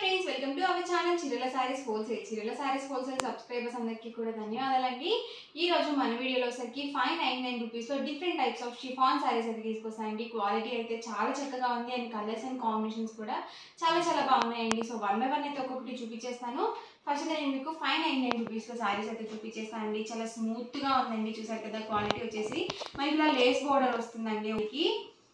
friends welcome to our channel Chirula saris wholesale Chirula saris wholesale subscribers అందరికీ కూడా ధన్యవాదాలండి ఈ రోజు మన వీడియోలో వచ్చరికి ఫైవ్ నైన్ నైన్ రూపీస్లో different types of chiffon saris అయితే తీసుకొస్తాయండి క్వాలిటీ అయితే చాలా చక్కగా ఉంది అండ్ కలర్స్ అండ్ కాంబినేషన్స్ కూడా చాలా చాలా బాగున్నాయండి సో వన్ బై వన్ అయితే ఒక్కొక్కటి చూపించేస్తాను ఫస్ట్ నేను మీకు ఫైవ్ నైన్ నైన్ రూపీస్లో సారీస్ అయితే చూపించేస్తానండి చాలా స్మూత్గా ఉందండి చూసారు కదా క్వాలిటీ వచ్చేసి మనకి ఇలా లేస్ బోర్డర్ వస్తుందండి ఒకటి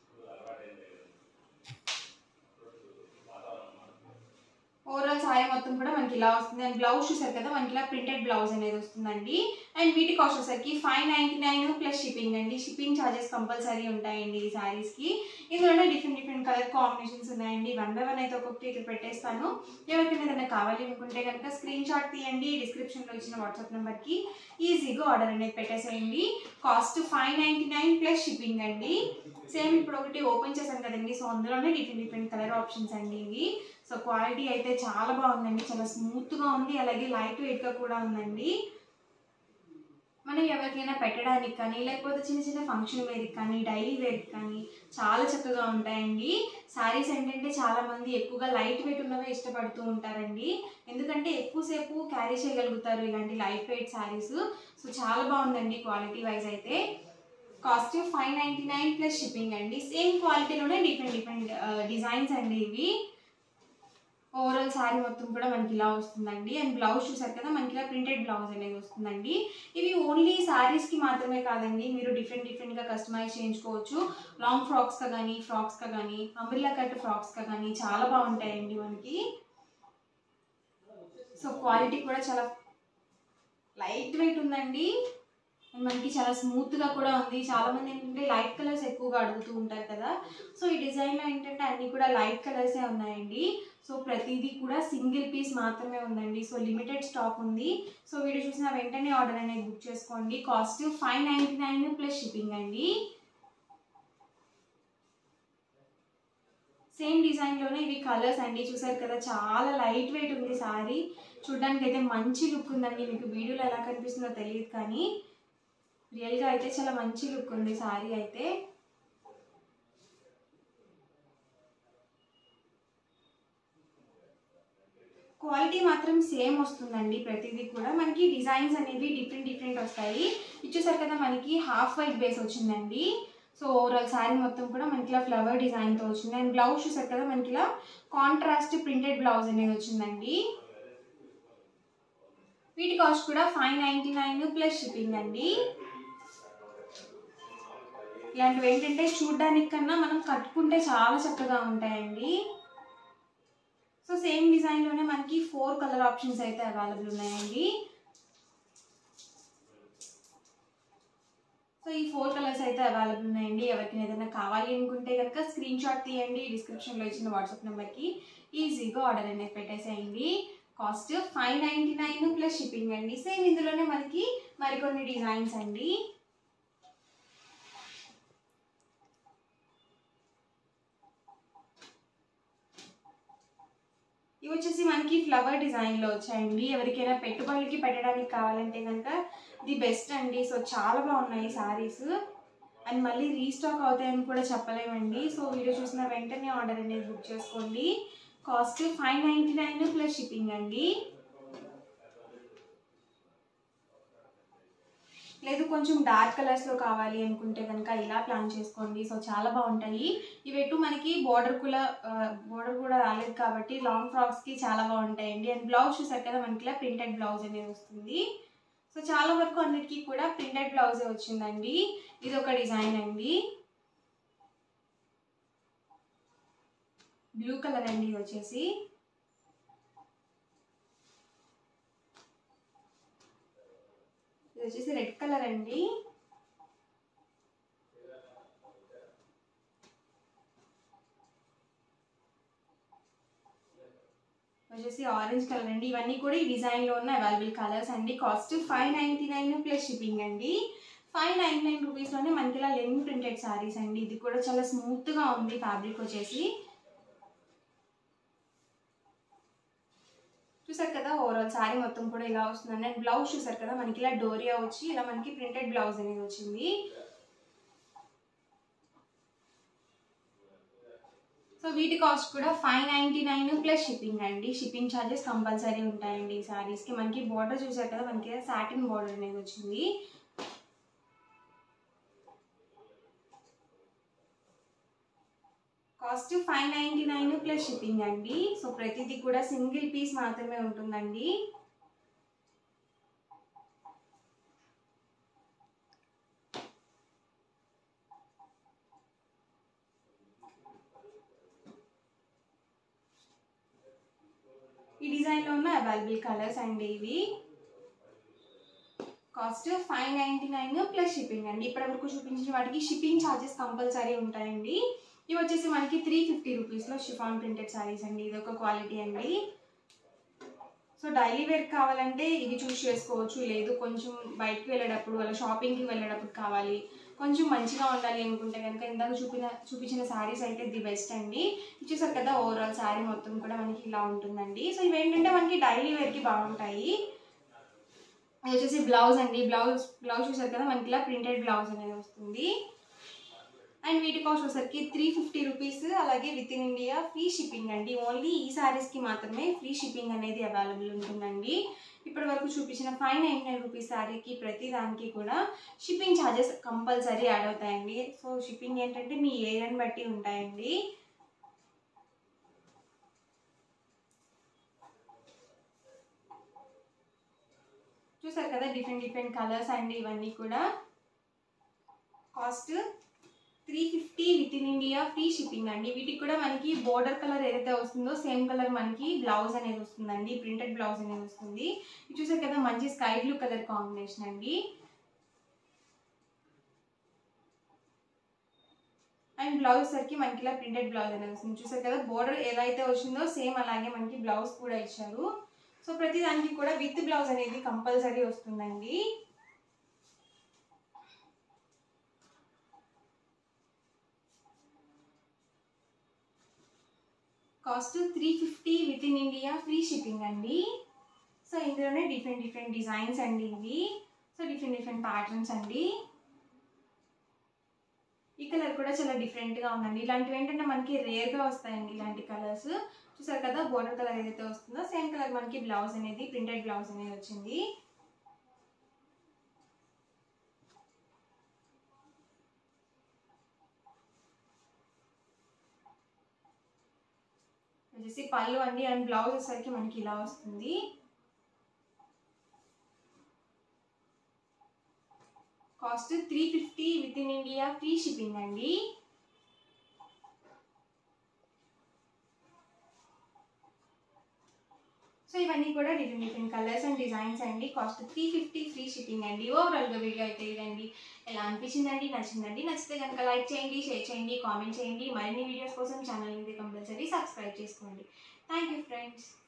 ఓవరాల్ సారీ మొత్తం కూడా మనకి ఇలా వస్తుంది అండ్ బ్లౌజ్ చూసారు కదా మనకి ఇలా ప్రింటెడ్ బ్లౌజ్ అనేది వస్తుందండి అండ్ వీటి కాస్ట్ వచ్చేసరికి five ninety nine plus shipping అండి షిప్పింగ్ ఛార్జెస్ కంపల్సరీ ఉంటాయండి ఈ సారీస్కి ఇందులోనే డిఫరెంట్ డిఫరెంట్ కలర్ కాంబినేషన్స్ ఉన్నాయండి వన్ బై వన్ అయితే ఒక్కొక్కటి ఇక్కడ పెట్టేస్తాను ఎవరికైనా ఏదైనా కావాలి అనుకుంటే కనుక స్క్రీన్ షాట్ తీయండి డిస్క్రిప్షన్లో ఇచ్చిన వాట్సాప్ నెంబర్కి ఈజీగా ఆర్డర్ అనేది పెట్టేసేయండి cost five ninety nine plus shipping అండి సేమ్ ఇప్పుడు ఒకటి ఓపెన్ చేశాను కదండి సో అందులోనే డిఫరెంట్ డిఫరెంట్ కలర్ ఆప్షన్స్ అండి ఇవి సో క్వాలిటీ అయితే చాలా బాగుందండి చాలా స్మూత్గా ఉంది అలాగే లైట్ వెయిట్గా కూడా ఉందండి మనం ఎవరికైనా పెట్టడానికి కానీ లేకపోతే చిన్న చిన్న ఫంక్షన్ వేర్కి కానీ డైలీ వేర్కి కానీ చాలా చక్కగా ఉంటాయండి శారీస్ ఏంటంటే చాలా మంది ఎక్కువగా లైట్ వెయిట్ ఉన్నవే ఇష్టపడుతూ ఉంటారండి ఎందుకంటే ఎక్కువసేపు క్యారీ చేయగలుగుతారు ఇలాంటి లైట్ వెయిట్ శారీస్ సో చాలా బాగుందండి క్వాలిటీ వైజ్ అయితే cost five ninety nine plus shipping అండి సేమ్ క్వాలిటీలోనే డిఫరెంట్ డిఫరెంట్ డిజైన్స్ అండి ఇవి ఓవరాల్ శారీ మొత్తం కూడా మనకి ఇలా వస్తుందండి అండ్ బ్లౌజ్ చూసారు కదా మనకి ఇలా ప్రింటెడ్ బ్లౌజ్ అనేది వస్తుందండి ఇవి ఓన్లీ శారీస్కి మాత్రమే కాదండి మీరు డిఫరెంట్ డిఫరెంట్గా కస్టమైజ్ చేయించుకోవచ్చు లాంగ్ ఫ్రాక్స్గా కానీ ఫ్రాక్స్గా కానీ అంబ్రిల్లా కట్ ఫ్రాక్స్గా కానీ చాలా బాగుంటాయండి మనకి సో క్వాలిటీ కూడా చాలా లైట్ వెయిట్ ఉందండి అండ్ మనకి చాలా స్మూత్గా కూడా ఉంది చాలా మంది ఏంటంటే లైట్ కలర్స్ ఎక్కువగా అడుగుతూ ఉంటారు కదా సో ఈ డిజైన్లో ఏంటంటే అన్నీ కూడా లైట్ కలర్సే ఉన్నాయండి సో ప్రతిదీ కూడా సింగిల్ పీస్ మాత్రమే ఉందండి సో లిమిటెడ్ స్టాక్ ఉంది సో వీడియో చూసిన వెంటనే ఆర్డర్ అనేది బుక్ చేసుకోండి cost five ninety nine plus shipping అండి సేమ్ డిజైన్లోనే ఇవి కలర్స్ అండి చూసారు కదా చాలా లైట్ వెయిట్ ఉంది సారీ చూడడానికి అయితే మంచి లుక్ ఉందండి మీకు వీడియోలో ఎలా కనిపిస్తుందో తెలియదు కానీ రియల్గా అయితే చాలా మంచి లుక్ ఉంది సారీ అయితే క్వాలిటీ మాత్రం సేమ్ వస్తుందండి ప్రతిదీ కూడా మనకి డిజైన్స్ అనేవి డిఫరెంట్ డిఫరెంట్ వస్తాయి ఇచ్చేసారు కదా మనకి హాఫ్ వైట్ బేస్ వచ్చిందండి సో ఓవరాల్ శారీ మొత్తం కూడా మనకి ఇలా ఫ్లవర్ డిజైన్తో వచ్చింది అండ్ బ్లౌజ్ చూసారు కదా మనకి ఇలా కాంట్రాస్ట్ ప్రింటెడ్ బ్లౌజ్ అనేది వచ్చిందండి వీటి కాస్ట్ కూడా five ninety nine plus shipping అండి ఇలాంటివి ఏంటంటే చూడ్డానికి కన్నా మనం కట్టుకుంటే చాలా చక్కగా ఉంటాయండి సో సేమ్ డిజైన్లోనే మనకి ఫోర్ కలర్ ఆప్షన్స్ అయితే అవైలబుల్ ఉన్నాయండి సో ఈ ఫోర్ కలర్స్ అయితే అవైలబుల్ ఉన్నాయండి ఎవరికైనా ఏదైనా కావాలి అనుకుంటే కనుక స్క్రీన్ షాట్ తీయండి డిస్క్రిప్షన్లో ఇచ్చిన వాట్సాప్ నెంబర్కి ఈజీగా ఆర్డర్ అనేది పెట్టేసేయండి cost five ninety nine plus shipping అండి సేమ్ ఇందులోనే మనకి మరికొన్ని డిజైన్స్ అండి ఇవి వచ్చేసి మనకి ఫ్లవర్ డిజైన్లో వచ్చాయండి ఎవరికైనా పెట్టుబడులకి పెట్టడానికి కావాలంటే కనుక ది బెస్ట్ అండి సో చాలా బాగున్నాయి సారీస్ అండ్ మళ్ళీ రీస్టాక్ అవుతాయని కూడా చెప్పలేమండి సో వీడియో చూసిన వెంటనే ఆర్డర్ అనేది బుక్ చేసుకోండి cost five ninety nine plus shipping అండి లేదు కొంచెం డార్క్ కలర్స్లో కావాలి అనుకుంటే కనుక ఇలా ప్లాన్ చేసుకోండి సో చాలా బాగుంటాయి ఇవెట్టు మనకి బోర్డర్ కూడా బోర్డర్ కూడా రాలేదు కాబట్టి లాంగ్ ఫ్రాక్స్కి చాలా బాగుంటాయండి అండ్ బ్లౌజ్ చూసారు కదా మనకి ఇలా ప్రింటెడ్ బ్లౌజ్ అనేది వస్తుంది సో చాలా వరకు అన్నిటికీ కూడా ప్రింటెడ్ బ్లౌజే వచ్చిందండి ఇది ఒక డిజైన్ అండి బ్లూ కలర్ అండి ఇది వచ్చేసి ఇది వచ్చేసి రెడ్ కలర్ అండి వచ్చేసి ఆరెంజ్ కలర్ అండి ఇవన్నీ కూడా ఈ డిజైన్లో ఉన్న అవైలబుల్ కలర్స్ అండి cost five ninety nine plus shipping అండి ఫైవ్ నైంటీ నైన్ రూపీస్లోనే మనకి ఇలా లెనిన్ ప్రింటెడ్ శారీస్ అండి ఇది కూడా చాలా స్మూత్గా ఉంది ఫ్యాబ్రిక్ వచ్చేసి చూసారు కదా ఓవరాల్ శారీ మొత్తం కూడా ఇలా వస్తుందండి అండ్ బ్లౌజ్ చూసారు కదా మనకి ఇలా డోరియా వచ్చి ఇలా మనకి ప్రింటెడ్ బ్లౌజ్ అనేది వచ్చింది సో వీటి కాస్ట్ కూడా five ninety nine plus shipping అండి షిప్పింగ్ ఛార్జెస్ కంపల్సరీ ఉంటాయండి ఈ శారీస్కి మనకి బార్డర్ చూసారు కదా మనకి సాటిన్ బార్డర్ అనేది వచ్చింది cost five ninety nine plus shipping అండి సో ప్రతిదీ కూడా సింగిల్ పీస్ మాత్రమే ఉంటుందండి ఈ డిజైన్లో ఉన్న అవైలబుల్ కలర్స్ అండి ఇవి cost five ninety nine plus shipping అండి ఇప్పటివరకు చూపించిన వాటికి షిప్పింగ్ ఛార్జెస్ కంపల్సరీ ఉంటాయండి ఇవి వచ్చేసి మనకి త్రీ ఫిఫ్టీ రూపీస్లో షిఫాన్ ప్రింటెడ్ శారీస్ అండి ఇది ఒక క్వాలిటీ అండి సో డైలీ వేర్ కావాలంటే ఇది చూస్ చేసుకోవచ్చు లేదు కొంచెం బయటకు వెళ్ళేటప్పుడు అలా షాపింగ్కి వెళ్ళేటప్పుడు కావాలి కొంచెం మంచిగా ఉండాలి అనుకుంటే కనుక ఇందాక చూపిన చూపించిన శారీస్ అయితే ది బెస్ట్ అండి చూసారు కదా ఓవరాల్ శారీ మొత్తం కూడా మనకి ఇలా ఉంటుందండి సో ఇవి ఏంటంటే మనకి డైలీ వేర్కి బాగుంటాయి ఇది వచ్చేసి బ్లౌజ్ అండి బ్లౌజ్ బ్లౌజ్ చూసారు కదా మనకి ఇలా ప్రింటెడ్ బ్లౌజ్ అనేది వస్తుంది అండ్ వీటి కాస్ట్ వచ్చేసరికి త్రీ ఫిఫ్టీ రూపీస్ అలాగే with in India free shipping అండి ఓన్లీ ఈ శారీస్కి మాత్రమే ఫ్రీ షిప్పింగ్ అనేది అవైలబుల్ ఉంటుందండి ఇప్పటి వరకు చూపించిన ఫైవ్ నైంటీ నైన్ రూపీస్ శారీకి ప్రతి దానికి కూడా షిప్పింగ్ ఛార్జెస్ కంపల్సరీ యాడ్ అవుతాయండి సో షిప్పింగ్ ఏంటంటే మీ ఏరియాని బట్టి ఉంటాయండి చూసారు కదా డిఫరెంట్ డిఫరెంట్ కలర్స్ అండి ఇవన్నీ కూడా cost three fifty with in India free shipping అండి వీటికి కూడా మనకి బోర్డర్ కలర్ ఏదైతే వస్తుందో సేమ్ కలర్ మనకి బ్లౌజ్ అనేది వస్తుందండి ప్రింటెడ్ బ్లౌజ్ అనేది వస్తుంది ఇది చూసారు కదా మంచి స్కై బ్లూ కలర్ కాంబినేషన్ అండి అండ్ బ్లౌజ్ సరికి మనకి ఇలా ప్రింటెడ్ బ్లౌజ్ అనేది వస్తుంది చూసారు కదా బోర్డర్ ఏదైతే వచ్చిందో సేమ్ అలాగే మనకి బ్లౌజ్ కూడా ఇచ్చారు సో ప్రతి దానికి కూడా విత్ బ్లౌజ్ అనేది కంపల్సరీ వస్తుందండి cost three fifty with in India free shipping అండి సో ఇందులోనే డిఫరెంట్ డిఫరెంట్ డిజైన్స్ అండి ఇవి సో డిఫరెంట్ డిఫరెంట్ ప్యాటర్న్స్ అండి ఈ కలర్ కూడా చాలా డిఫరెంట్గా ఉందండి ఇలాంటివి ఏంటంటే మనకి రేర్గా వస్తాయండి ఇలాంటి కలర్స్ చూసారు కదా బోర్డర్ కలర్ ఏదైతే వస్తుందో సేమ్ కలర్ మనకి బ్లౌజ్ అనేది ప్రింటెడ్ బ్లౌజ్ అనేది వచ్చింది వచ్చేసి పళ్ళు అండి అండ్ బ్లౌజ్ వచ్చేసరికి మనకి ఇలా వస్తుంది cost three fifty with in India free shipping అండి సో ఇవన్నీ కూడా different different colours and designs అండి cost three fifty free shipping అండి ఓవరాల్గా వీడియో అయితే ఇదండి ఎలా అనిపించిందండి నచ్చిందండి నచ్చితే కనుక లైక్ చేయండి షేర్ చేయండి కామెంట్ చేయండి మరిన్ని వీడియోస్ కోసం ఛానల్ కంపల్సరీ సబ్స్క్రైబ్ చేసుకోండి థ్యాంక్ యూ ఫ్రెండ్స్